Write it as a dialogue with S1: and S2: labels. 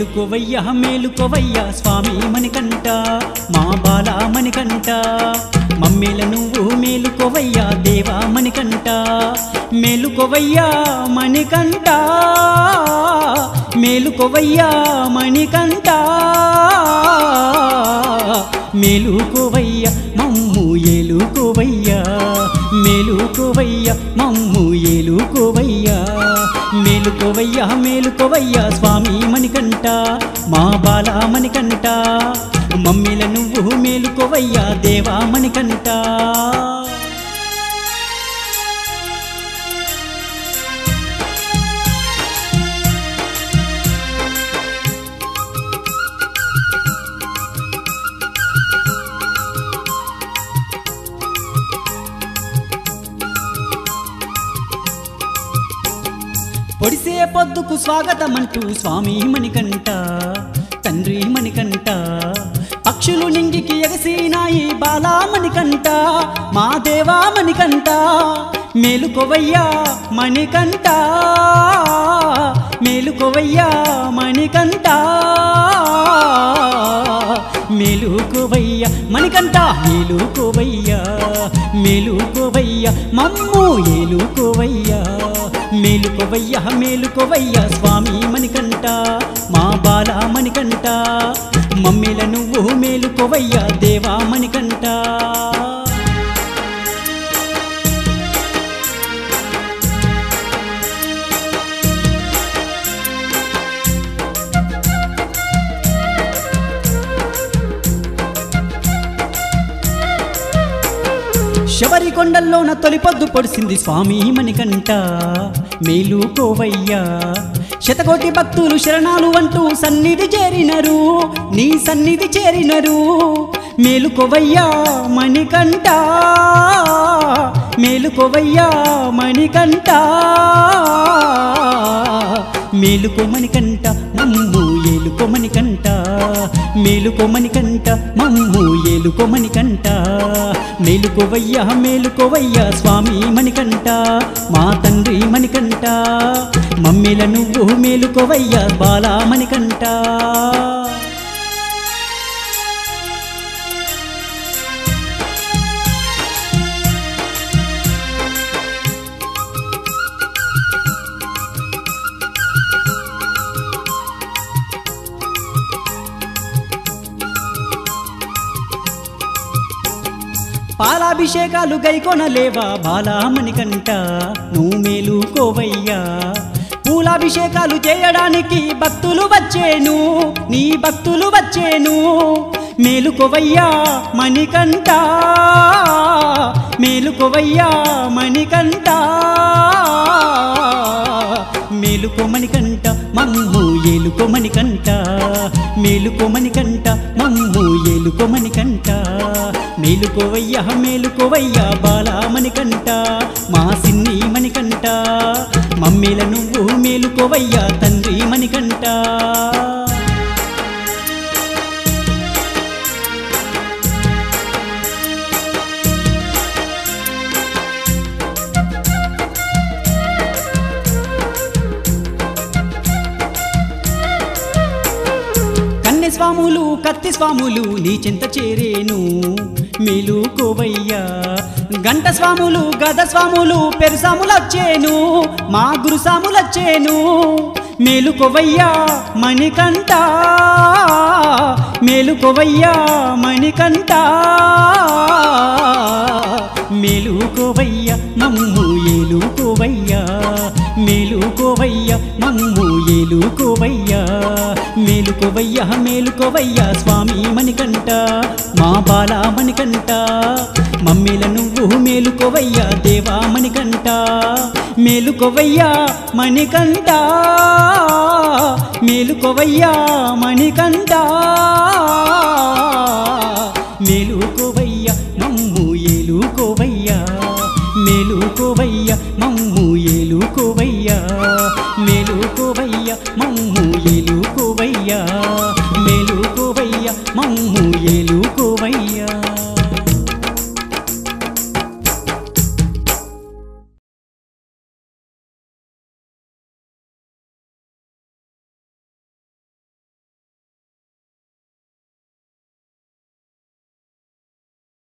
S1: మేలుకోవయ్యా మేలుకోవయ్యా స్వామి మణికంట మా బాల మణికంట మమ్మీల నువ్వు మేలుకోవయ్యా దేవా మణికంట మేలుకోవయ్యా మణికంట మేలుకోవయ్యా మణికంట మేలుకోవయ్యా మమ్ము ఏలుకోవయ్యా మేలుకోవయ్యా మమ్ము ఏలుకోవయ్యా మేలుకోవయ్యా మేలుకోవయ్యా స్వామి మణికంట మా బాల మణికంట మమ్మీల నువ్వు మేలుకోవయ్యా దేవా మణికంట పొడిసే పొద్దుకు స్వాగతమంటూ స్వామి మణికంట తండ్రి మణికంట పక్షులు నింగికి ఎగసినాయి బాలా మణికంట మా దేవా మణికంట మేలుకోవయ్యా మణికంట మేలుకోవయ్యా మణికంట మేలుకోవయ్యా మణికంట మేలుకోవయ్యా మేలుకోవయ్యా మమ్ము ఏలుకోవయ్యా మేలుకోవయ్యా మేలుకోవయ్యా స్వామి మణికంట మా బాల మణికంట మమ్మీల నువ్వు మేలుకోవయ్యా దేవా మణికంట శబరి కొండల్లోన తొలిపొద్దు పొడిసింది స్వామి మణికంట మేలుకోవయ్యా శతకోటి భక్తులు శరణాలు అంటూ సన్నిధి చేరినరు నీ సన్నిధి చేరినరు మేలుకోవయ్యా మణికంట మేలుకోవయ్యా మణికంట మేలుకోమని కంట మమ్ము ఏలుకోమని కంట మేలుకోమని కంట మమ్ము ఏలుకోమని కంట మేలుకోవయ్యా మేలుకోవయ్యా స్వామి మణికంట మా తండ్రి మణికంట మమ్మీల నువ్వు మేలుకోవయ్యా బాలా మణికంట పాలాభిషేకాలు గైకొనలేవా బాలామణికంట నువ్వు మేలుకోవయ్యా పూలాభిషేకాలు చేయడానికి భక్తులు వచ్చేను నీ భక్తులు వచ్చేను మేలుకోవయ్యా మణికంట మేలుకోవయ్యా మణికంట మేలుకోమని కంట మమ్ము ఏలుకోమని కంట మేలుకోమని కంట మమ్ము ఏలుకోమని కంట మేలుకోవయ్యా మేలుకోవయ్యా బాలామణి కంట మా సిన్ని మణికంట మమ్మీల నువ్వు మేలుకోవయ్యా తండ్రి మణికంట కన్నె స్వాములు కత్తి స్వాములు నీ చింత చేరేను మేలుకోవయ్యా గంట స్వాములు గద స్వాములు పెరుసాములొచ్చేను మా గురు సాములొచ్చేను మేలుకోవయ్యా మణికంట మేలుకోవయ్యా మణికంట మేలుకోవయ్యా మమ్ము ఏలుకోవయ్యా మేలుకోవయ్యా మమ్ము ఏలుకోవయ్యా మేలుకోవయ్యా మేలుకోవయ్యా స్వామి మణికంట మా బాల మణికంట మమ్మీల నువ్వు మేలుకోవయ్యా దేవా మణికంట మేలుకోవయ్యా మణికంట మేలుకోవయ్యా మణికంట మేలుకోవయ్యా మమ్ము ఏలుకోవయ్యా మేలుకోవయ్యా మమ్ము ఏలుకోవయ్యా మేలుకోవయ్యా మమ్ము ఏలుకోవయ్యా